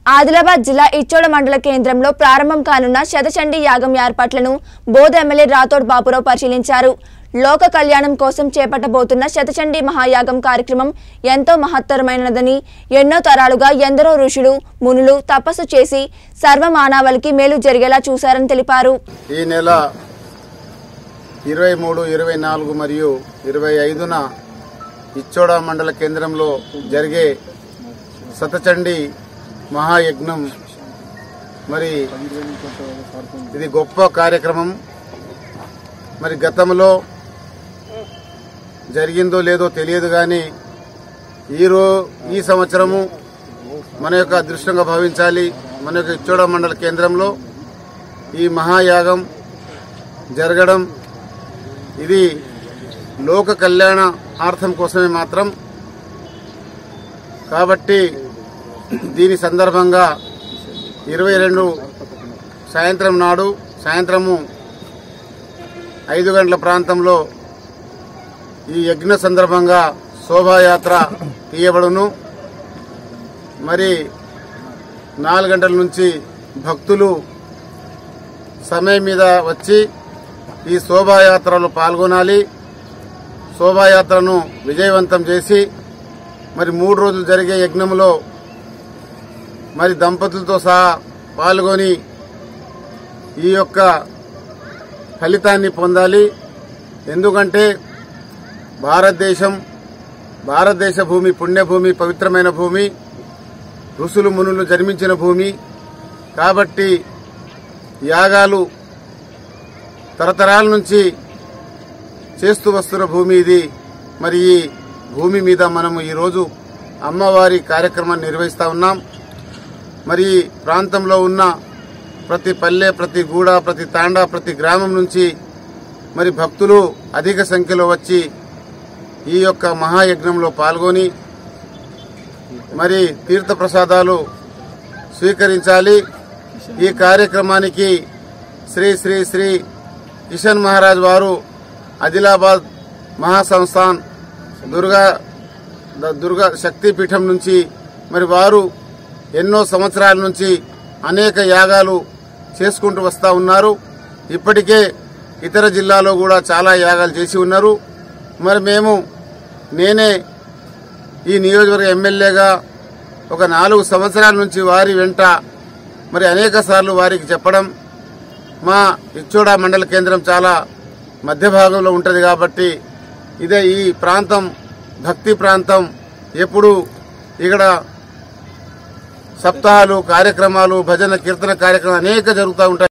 ఆదిలాబాద్ జిల్లా ఇచ్చోడ మండల కేంద్రంలో ప్రారంభం కానున్న శతచండీ యాగం ఏర్పాట్లను బోధ ఎమ్మెల్యే రాథోడ్ బాపురావు పరిశీలించారు లోక కళ్యాణం కోసం చేపట్టబోతున్న శతచండీ మహాయాగం కార్యక్రమం ఎంతో మహత్తరమైనదని ఎన్నో తరాలుగా ఎందరో ఋషులు మునులు తపస్సు చేసి సర్వమానవాళికి మేలు జరిగేలా చూశారని తెలిపారు ఈ నెల ఇరవై మూడు ఇరవై నాలుగు మరియు ఇరవై ఐదున ఇచ్చోడ మండల కేంద్రంలో జరిగే శతచండి మహాయజ్ఞం మరి ఇది గొప్ప కార్యక్రమం మరి గతంలో జరిగిందో లేదో తెలియదు కానీ ఈరో ఈ సంవత్సరము మన యొక్క అదృష్టంగా భావించాలి మన యొక్క ఇచ్చోడ మండల కేంద్రంలో ఈ మహాయాగం జరగడం ఇది లోక కళ్యాణ ఆర్థం కోసమే మాత్రం కాబట్టి దీని సందర్భంగా ఇరవై రెండు సాయంత్రం నాడు సాయంత్రము ఐదు గంటల ప్రాంతంలో ఈ యజ్ఞ సందర్భంగా శోభాయాత్ర తీయబడును మరి నాలుగు గంటల నుంచి భక్తులు సమయం మీద వచ్చి ఈ శోభాయాత్రలో పాల్గొనాలి శోభాయాత్రను విజయవంతం చేసి మరి మూడు రోజులు జరిగే యజ్ఞంలో మరి దంపతులతో సహా పాల్గొని ఈ యొక్క ఫలితాన్ని పొందాలి ఎందుకంటే భారతదేశం భారతదేశ భూమి పుణ్యభూమి పవిత్రమైన భూమి ఋషులు మునులు జన్మించిన భూమి కాబట్టి యాగాలు తరతరాల నుంచి చేస్తూ వస్తున్న భూమి ఇది మరి ఈ భూమి మీద మనము ఈరోజు అమ్మవారి కార్యక్రమాన్ని నిర్వహిస్తా ఉన్నాం మరి ఈ ప్రాంతంలో ఉన్న ప్రతి పల్లె ప్రతి గూడ ప్రతి తాండా ప్రతి గ్రామం నుంచి మరి భక్తులు అధిక సంఖ్యలో వచ్చి ఈ యొక్క మహాయజ్ఞంలో పాల్గొని మరి తీర్థ ప్రసాదాలు స్వీకరించాలి ఈ కార్యక్రమానికి శ్రీ శ్రీ శ్రీ కిషన్ మహారాజ్ వారు ఆదిలాబాద్ మహాసంస్థాన్ దుర్గా ద- దుర్గా శక్తిపీఠం నుంచి మరి వారు ఎన్నో సంవత్సరాల నుంచి అనేక యాగాలు చేసుకుంటూ వస్తూ ఉన్నారు ఇప్పటికే ఇతర జిల్లాలో కూడా చాలా యాగాలు చేసి ఉన్నారు మరి మేము నేనే ఈ నియోజకవర్గ ఎమ్మెల్యేగా ఒక నాలుగు సంవత్సరాల నుంచి వారి వెంట మరి అనేక సార్లు వారికి చెప్పడం మా ఇచ్చోడ మండల కేంద్రం చాలా మధ్య భాగంలో ఉంటుంది కాబట్టి ఇదే ఈ ప్రాంతం భక్తి ప్రాంతం ఎప్పుడు ఇక్కడ సప్తాహాలు కార్యక్రమాలు భజన కీర్తన కార్యక్రమాలు అనేక జరుగుతూ ఉంటాయి